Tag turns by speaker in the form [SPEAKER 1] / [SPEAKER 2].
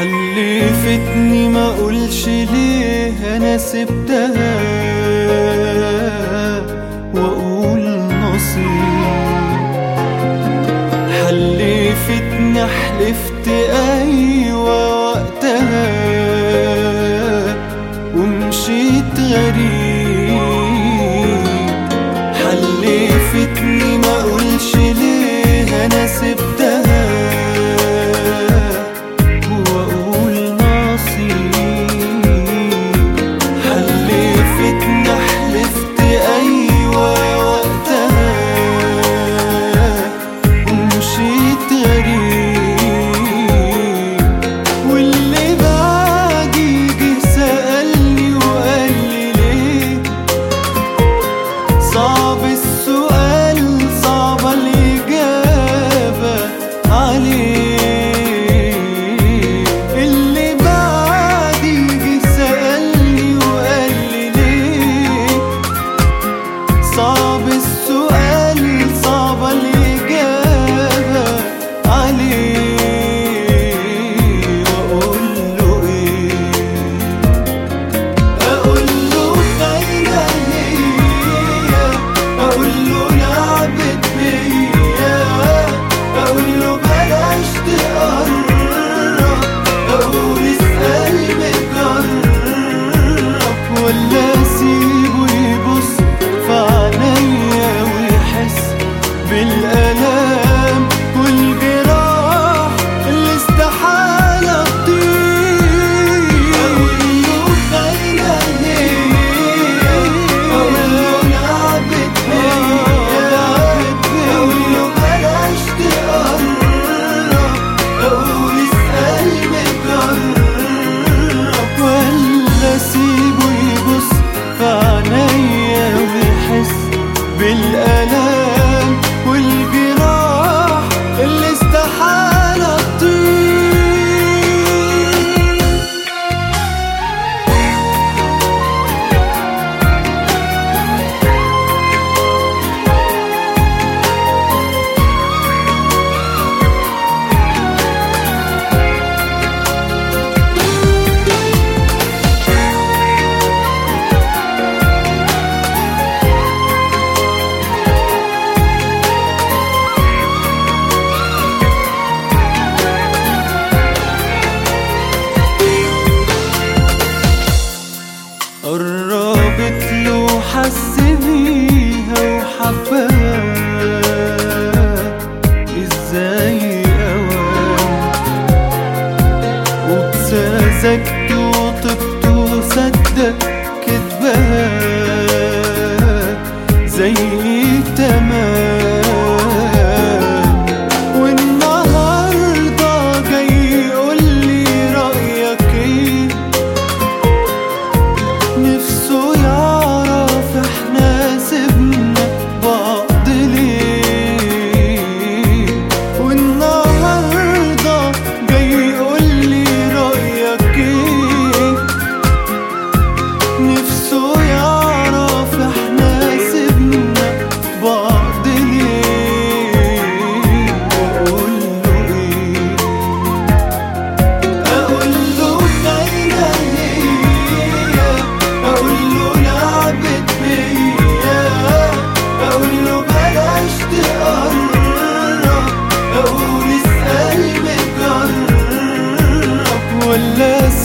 [SPEAKER 1] حلفتني ما اقولش ليه انا سبتها واقول نصيب حلفتني حلفت ايوه وقتها ومشيت غريب حلفتني ما اقولش ليه انا سبتها واقول نصيب حلفتني حلفت ايوه وقتها ومشيت غريب واللي بعدي جه سألني وقال لي ليه صعب السؤال صعبة الإجابة عليه اللي بعدي جه سألني وقال لي ليه صعب السؤال صعبة الإجابة عليه وأقول له إيه أقول له خاينة هي أقول له لعبت بيا أقول له بلاش تقرب أقول اسأل مجرب ولا أسيبه يبص في عينيا ويحس بالآلام والجراح اللي استحالة تطير أقول له خاينة هي أقول له لعبت بيا أقول له بلاش تقرب أقول اسأل مجرب ولا أسيبه يبص في عينيا ويحس بالآلام والجراح اللي استحالة تطير قربت له حس بيها وحبها ازاي اوام وابتزجت وطبت وصدق كدبها زي تمام والنهارده جاي يقول لي رايك ايه نفسه يعرف احنا سيبنا بعض ليه والنهارده جاي يقول لي رايك ايه نفسه يعرف احنا سيبنا بعض ليه واقول له ايه أقول له خاينة هي أقول له لعبت بيا أقول له بلاش تقرب أقول اسأل مجرب ولا